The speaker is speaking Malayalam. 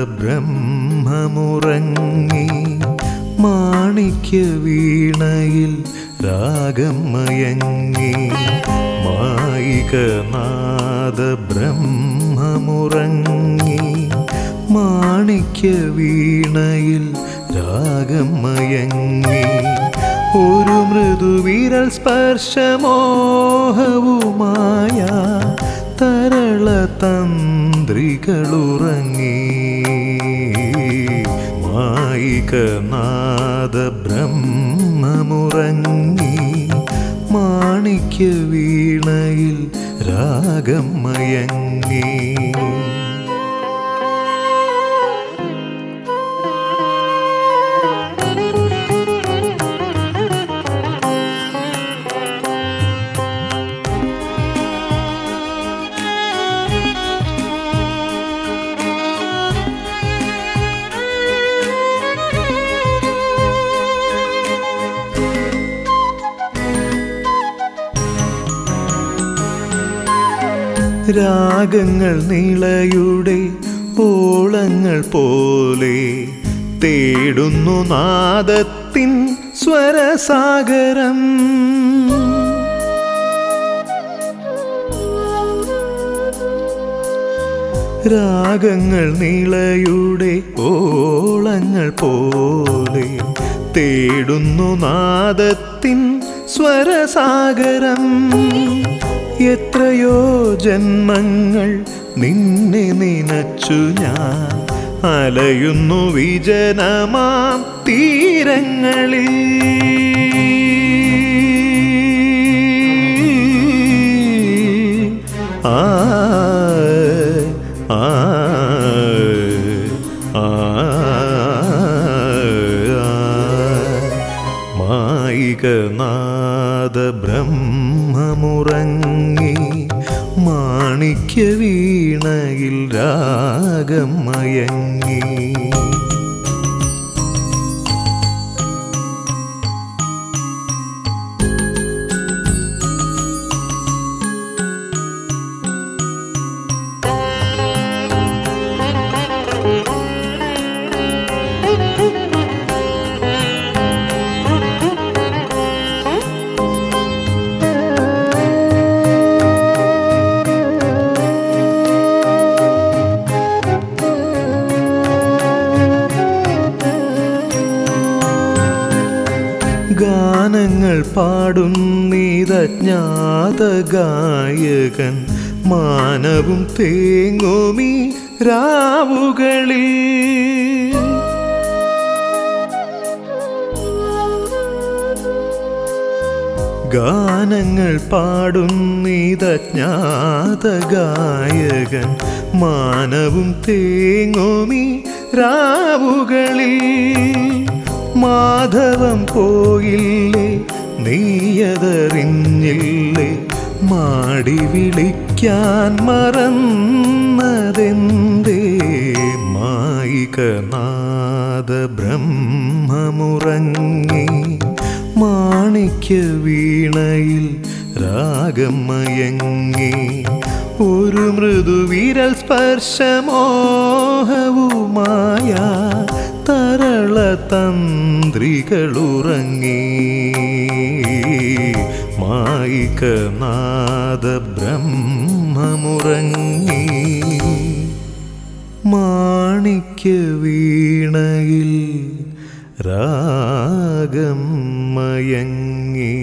ബ്രഹ്മമുറങ്ങി മാണിക്യ വീണയിൽ രാഗം മയങ്ങി മായികനാദ ബ്രഹ്മമുറങ്ങി മാണിക്യ വീണയിൽ രാഗം മയങ്ങി ഒരു മൃദുവിരൽ സ്പർശമോഹവുമായ തരള തന്ത്രികളുറങ്ങി മായികനാദ ബ്രഹ്മമുറങ്ങി മാണിക്യ വീണയിൽ രാഗം മയങ്ങി രാഗങ്ങൾ നിളയുടെ ഓളങ്ങൾ പോലെ തേടുന്നു നാദത്തിൻ സ്വരസാഗരം രാഗങ്ങൾ നിളയുടെ ഓളങ്ങൾ പോലെ തേടുന്നു നാദത്തിൻ സ്വരസാഗരം എത്രയോ ജന്മങ്ങൾ നിന്നെ നിനച്ചു ഞാൻ അലയുന്നു വിജനമാം തീരങ്ങളിൽ ആ ആ ആ മായികനാദ ബ്രഹ്മമുറങ്ങി മാണിക്യ വീണയിൽ രാഗം മയങ്ങി ഗാനങ്ങൾ പാടുന്നീതജ്ഞാത ഗായകൻ മാനവും തേങ്ങുമീ രാവുകളിൽ ഗാനങ്ങൾ പാടുന്നീതജ്ഞാത ഗായകൻ മാനവും തേങ്ങുമീ രാവുകളിൽ മാധവം പോയില്ലേ നീയതറിഞ്ഞില്ലേ മാടി വിളിക്കാൻ മറന്നതെന്തേ മായികനാദ ബ്രഹ്മമുറങ്ങി മാണിക്യ വീണയിൽ രാഗം മയങ്ങി ഒരു മൃദുവിരൽ സ്പർശമോഹവുമായ തരള തന്ത്രികളുറങ്ങി മായികനാദ ബ്രഹ്മമുറങ്ങി മാണിക്യ വീണയിൽ രാഗം മയങ്ങി